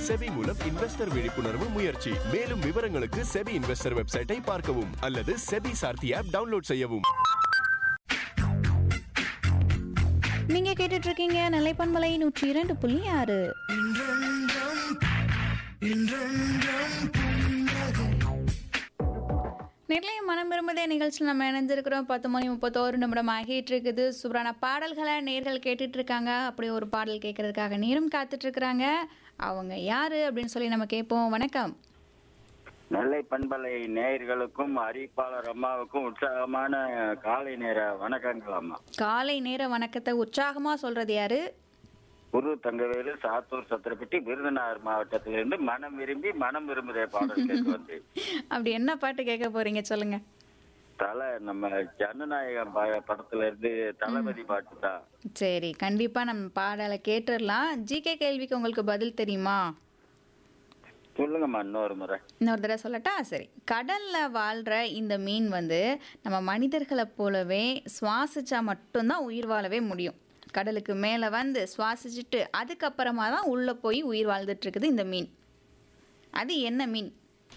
SEBI மூலம் investor விழிப்புணர்வு முயற்சி மேலும் விவரங்களுக்கு செபி இன்வெஸ்டர் வெப்சைட்டை பார்க்கவும் அல்லது செபி சார்த்தி ஆப் டவுன்லோட் செய்யவும் நீங்க கேட்டுட்டு இருக்கீங்க நிலைப்பண்பலை நூற்றி இரண்டு புள்ளி ஆறு நிலைய மனம் விரும்புதே நிகழ்ச்சியில் நம்ம இணைஞ்சிருக்கிறோம் பத்து மணி முப்பத்தோரு நிமிடம் ஆகிட்டு இருக்குது சூப்பரான பாடல்களை நேர்கள் கேட்டுட்டு இருக்காங்க அப்படி ஒரு பாடல் கேட்கறதுக்காக நேரம் காத்துட்டு இருக்கிறாங்க அவங்க யாரு அப்படின்னு சொல்லி நம்ம கேட்போம் வணக்கம் நெல்லை பண்பலை நேயர்களுக்கும் அறிவிப்பாளர் அம்மாவுக்கும் உற்சாகமான காலை நேர வணக்கங்கள் அம்மா காலை நேர வணக்கத்தை உற்சாகமா சொல்றது யாரு குரு தங்கவேலு சாத்தூர் சத்திரப்பட்டி விருதுநகர் மாவட்டத்திலிருந்து மனம் விரும்பி மனம் விரும்புதே பாடல் கேட்க வந்து அப்படி என்ன பாட்டு கேட்க போறீங்க சொல்லுங்க தலை நம்ம ஜனநாயகம் ப- படத்துல இருந்து தளபதி பாட்டு தான் சரி கண்டிப்பா நம்ம பாடலை கேட்டுடலாம் ஜிகே கேள்விக்கு உங்களுக்கு பதில் தெரியுமா சொல்லுங்கம்மா இன்னொரு முறை இன்னொரு தடவை சொல்லட்டா சரி கடல்ல வாழ்ற இந்த மீன் வந்து நம்ம மனிதர்களை போலவே சுவாசிச்சா மட்டும்தான் உயிர் வாழவே முடியும் கடலுக்கு மேலே வந்து சுவாசிச்சுட்டு அதுக்கப்புறமா தான் உள்ளே போய் உயிர் வாழ்ந்துட்டு இருக்குது இந்த மீன் அது என்ன மீன்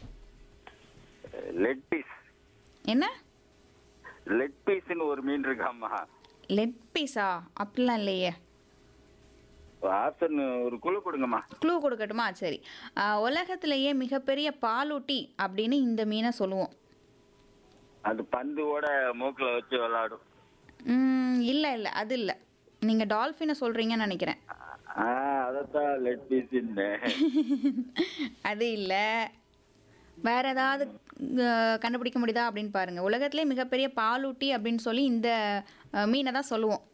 லெட் பீஸ் என்ன லெட் பீஸ்னு ஒரு மீன் இருக்காம்மா லெட் பீஸா அப்படிலாம் இல்லையே ஆப்ஷன் ஒரு குழு கொடுங்கம்மா க்ளூ கொடுக்கட்டுமா சரி ஆஹ், உலகத்திலேயே மிகப்பெரிய பாலூட்டி அப்படின்னு இந்த மீனை சொல்லுவோம் அது பந்துவோட மூக்குல வச்சு விளையாடும் ம், இல்லை இல்லை அது இல்லை நீங்கள் டால்ஃபினை சொல்கிறீங்கன்னு நினைக்கிறேன் ஆஹ் அதத்தான் லெட் பீஸ் அது இல்லை வேற ஏதாவது அஹ், கண்டுபிடிக்க முடியுதா அப்படின்னு பாருங்க உலகத்திலே மிகப்பெரிய பாலூட்டி அப்படின்னு சொல்லி இந்த அஹ், மீனை தான் சொல்லுவோம்